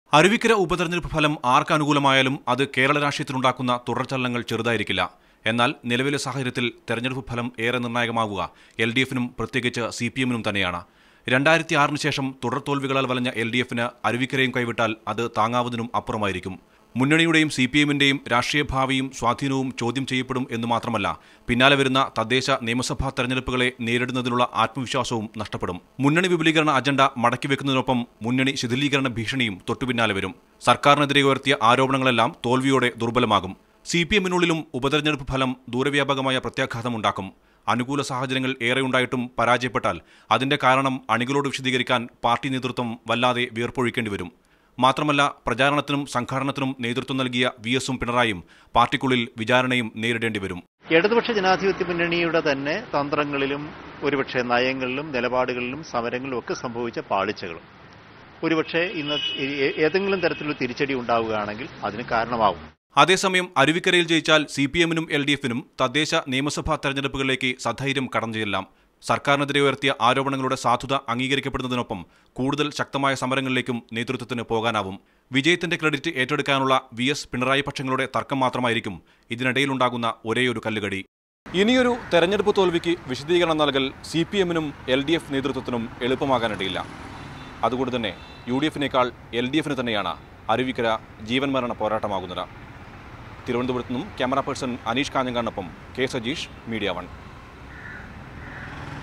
അരുവിക്കര ഉപതെരഞ്ഞെടുപ്പ് ഫലം ആർക്ക് അനുകൂലമായാലും അത് കേരള രാഷ്ട്രീയത്തിലുണ്ടാക്കുന്ന തുടർചലനങ്ങൾ ചെറുതായിരിക്കില്ല എന്നാൽ നിലവിലെ സാഹചര്യത്തിൽ തെരഞ്ഞെടുപ്പ് ഫലം ഏറെ നിർണായകമാവുക എൽ ഡി എഫിനും പ്രത്യേകിച്ച് സി പി എമ്മിനും തന്നെയാണ് രണ്ടായിരത്തി ആറിന് ശേഷം തുടർ തോൽവികളാൽ വലഞ്ഞ എൽ ഡി എഫിന് അരുവിക്കരയും കൈവിട്ടാൽ അത് താങ്ങാവുന്നതിനും അപ്പുറമായിരിക്കും മുന്നണിയുടെയും സി പി എമ്മിന്റെയും രാഷ്ട്രീയ ഭാവിയും സ്വാധീനവും ചോദ്യം ചെയ്യപ്പെടും എന്ന് മാത്രമല്ല പിന്നാലെ വരുന്ന തദ്ദേശ നിയമസഭാ തെരഞ്ഞെടുപ്പുകളെ നേരിടുന്നതിനുള്ള ആത്മവിശ്വാസവും നഷ്ടപ്പെടും മുന്നണി വിപുലീകരണ അജണ്ട മടക്കിവെക്കുന്നതിനൊപ്പം മുന്നണി ശിഥിലീകരണ ഭീഷണിയും തൊട്ടുപിന്നാലെ വരും സർക്കാരിനെതിരെ ഉയർത്തിയ ആരോപണങ്ങളെല്ലാം തോൽവിയോടെ ദുർബലമാകും സി പി എമ്മിനുള്ളിലും ഉപതെരഞ്ഞെടുപ്പ് ഫലം ദൂരവ്യാപകമായ പ്രത്യാഘാതമുണ്ടാക്കും അനുകൂല സാഹചര്യങ്ങൾ ഏറെയുണ്ടായിട്ടും പരാജയപ്പെട്ടാൽ അതിന്റെ കാരണം അണികളോട് വിശദീകരിക്കാൻ പാർട്ടി നേതൃത്വം വല്ലാതെ വീർപ്പൊഴിക്കേണ്ടി വരും മാത്രമല്ല പ്രചാരണത്തിനും സംഘാടനത്തിനും നേതൃത്വം നൽകിയ വി എസും പിണറായും പാർട്ടിക്കുള്ളിൽ വിചാരണയും നേരിടേണ്ടി വരും ഇടതുപക്ഷ ജനാധിപത്യ മുന്നണിയുടെ തന്നെ തന്ത്രങ്ങളിലും ഒരുപക്ഷെ നയങ്ങളിലും നിലപാടുകളിലും സമരങ്ങളിലും ഒക്കെ സംഭവിച്ച പാളിച്ചകളും ഒരുപക്ഷെ ഇന്ന് ഏ- ഏതെങ്കിലും തരത്തിലുള്ള തിരിച്ചടി ഉണ്ടാവുകയാണെങ്കിൽ അതിന് കാരണമാവും അതേസമയം അരുവിക്കരയിൽ ജയിച്ചാൽ സി പി എമ്മിനും എൽ ഡി എഫിനും തദ്ദേശ നിയമസഭാ തെരഞ്ഞെടുപ്പുകളിലേക്ക് സധൈര്യം കടന്നു ചെല്ലാം സർക്കാരിനെതിരെ ഉയർത്തിയ ആരോപണങ്ങളുടെ സാധുത അംഗീകരിക്കപ്പെടുന്നതിനൊപ്പം കൂടുതൽ ശക്തമായ സമരങ്ങളിലേക്കും നേതൃത്വത്തിന് പോകാനാവും വിജയത്തിന്റെ ക്രെഡിറ്റ് ഏറ്റെടുക്കാനുള്ള വി എസ് പിണറായി പക്ഷങ്ങളുടെ തർക്കം മാത്രമായിരിക്കും ഇതിനിടയിലുണ്ടാകുന്ന ഒരേയൊരു കല്ലുകടി ഇനിയൊരു തെരഞ്ഞെടുപ്പ് തോൽവിക്ക് വിശദീകരണം നൽകൽ സി പി എമ്മിനും എൽ ഡി എഫ് നേതൃത്വത്തിനും എളുപ്പമാകാനിടയില്ല അതുകൊണ്ട് തന്നെ യു ഡി എഫിനേക്കാൾ എൽ ഡി എഫിന് തന്നെയാണ് അരുവിക്കര ജീവൻ മരണ പോരാട്ടമാകുന്നത് തിരുവനന്തപുരത്ത് നിന്നും ക്യാമറ പേഴ്സൺ അനീഷ് കാഞ്ഞങ്ങാടിനൊപ്പം കെ സജീഷ് മീഡിയ വൺ